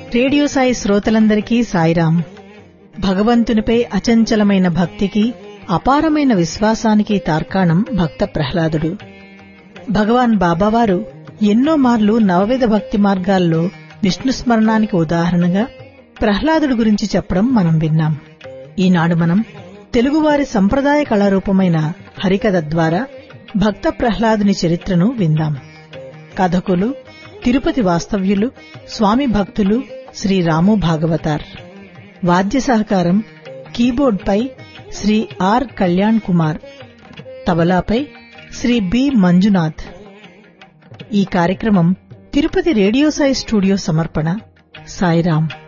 radio Sai శ్రోతలందరికీ సాయిరాం భగవంతునిపై అచంచలమైన భక్తికి అపారమైన విశ్వాసానికి తార్కాణం భక్త ప్రహ్లాదుడు భగవాన్ బాబావారు ఎన్నో మార్లు నవవిధ భక్తి మార్గాల్లో విష్ణు స్మరణానికి ఉదాహరణగా ప్రహ్లాదుడు గురించి చెప్పడం మనం విన్నాం ఈనాడు మనం తెలుగువారి సంప్రదాయ కళారూపమైన హరికథ ద్వారా భక్త ప్రహ్లాదుని చరిత్రను విందాం కథకులు తిరుపతి వాస్తవ్యులు స్వామి భక్తులు శ్రీ రాము భాగవతార్ వాద్య సహకారం కీబోర్డ్పై శ్రీ ఆర్ కళ్యాణ్ కుమార్ తబలాపై శ్రీ బి మంజునాథ్ ఈ కార్యక్రమం తిరుపతి రేడియో సాయి స్టూడియో సమర్పణ సాయిరాం